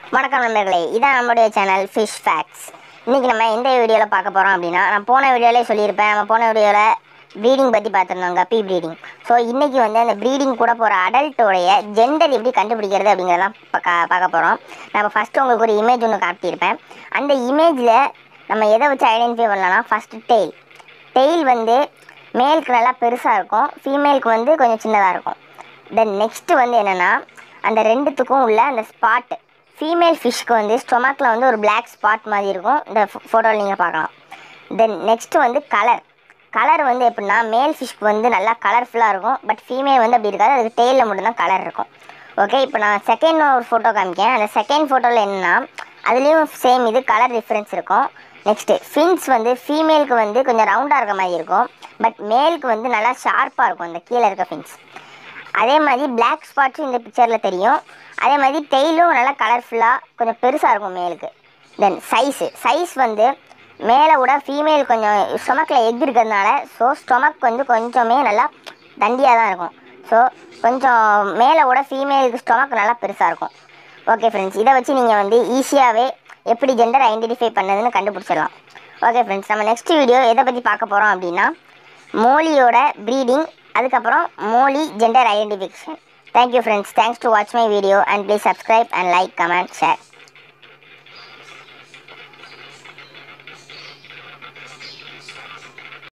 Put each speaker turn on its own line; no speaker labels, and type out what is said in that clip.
வணக்கம் நண்பர்களே இதான் நம்மளுடைய சேனல் ஃபிஷ் ஃபேக்ட்ஸ் இன்றைக்கி நம்ம எந்த வீடியோவில் பார்க்க போகிறோம் அப்படின்னா நான் போன வீடியோவிலே சொல்லியிருப்பேன் நம்ம போன வீடியோவில் ப்ரீடிங் பற்றி பார்த்துருந்தோம் கப்பி ப்ரீடிங் ஸோ இன்றைக்கி வந்து அந்த ப்ரீடிங் கூட போகிற அடல்ட்டோடைய ஜெண்டர் எப்படி கண்டுபிடிக்கிறது அப்படிங்கிறதெல்லாம் பார்க்க பார்க்க போகிறோம் நம்ம ஃபஸ்ட்டு உங்களுக்கு ஒரு இமேஜ் ஒன்று காட்டியிருப்பேன் அந்த இமேஜில் நம்ம எதை வச்சு ஐடென்டிஃபை பண்ணலாம்னா ஃபஸ்ட்டு டெய்ல் டெய்ல் வந்து மேலுக்கு நல்லா பெருசாக இருக்கும் ஃபீமேலுக்கு வந்து கொஞ்சம் சின்னதாக இருக்கும் தென் நெக்ஸ்ட்டு வந்து என்னென்னா அந்த ரெண்டுத்துக்கும் உள்ள அந்த ஸ்பாட்டு ஃபீமேல் ஃபிஷ்க்கு வந்து ஸ்டொமக்கில் வந்து ஒரு Black ஸ்பாட் மாதிரி இருக்கும் இந்த ஃபோட்டோவில் நீங்கள் பார்க்கலாம் தென் நெக்ஸ்ட்டு வந்து கலர் கலர் வந்து எப்படின்னா மேல் ஃபிஷ்க்கு வந்து நல்லா கலர்ஃபுல்லாக இருக்கும் பட் ஃபீமேல் வந்து அப்படி இருக்காது அதுக்கு டெய்லில் மட்டும்தான் கலர் இருக்கும் ஓகே இப்போ நான் செகண்ட் ஒரு ஃபோட்டோ காமிக்கேன் அந்த செகண்ட் ஃபோட்டோவில் என்னென்னா அதுலேயும் சேம் இது கலர் டிஃப்ரென்ஸ் இருக்கும் நெக்ஸ்ட்டு ஃபின்ஸ் வந்து ஃபீமேலுக்கு வந்து கொஞ்சம் ரவுண்டாக இருக்க மாதிரி இருக்கும் பட் மேலுக்கு வந்து நல்லா ஷார்ப்பாக இருக்கும் அந்த கீழே இருக்க ஃபின்ஸ் அதே மாதிரி Black ஸ்பாட்ஸும் இந்த பிக்சரில் தெரியும் அதே மாதிரி டெய்லும் நல்லா கலர்ஃபுல்லாக கொஞ்சம் பெருசாக இருக்கும் மேலுக்கு தென் சைஸு சைஸ் வந்து மேலே விட ஃபீமேல் கொஞ்சம் ஸ்டொமக்கில் எக் இருக்கிறதுனால ஸோ ஸ்டொமக் வந்து கொஞ்சமே நல்லா தண்டியாக தான் இருக்கும் ஸோ கொஞ்சம் மேலே விட ஃபீமேலுக்கு ஸ்டொமக் நல்லா பெருசாக இருக்கும் ஓகே ஃப்ரெண்ட்ஸ் இதை வச்சு நீங்கள் வந்து ஈஸியாகவே எப்படி ஜெண்டர் ஐடென்டிஃபை பண்ணதுன்னு கண்டுபிடிச்சிடலாம் ஓகே ஃப்ரெண்ட்ஸ் நம்ம நெக்ஸ்ட் வீடியோ எதை பற்றி பார்க்க போகிறோம் அப்படின்னா மோலியோட ப்ரீடிங் அதுக்கப்புறம் molly gender identification thank you friends thanks to watch my video and please subscribe and like comment share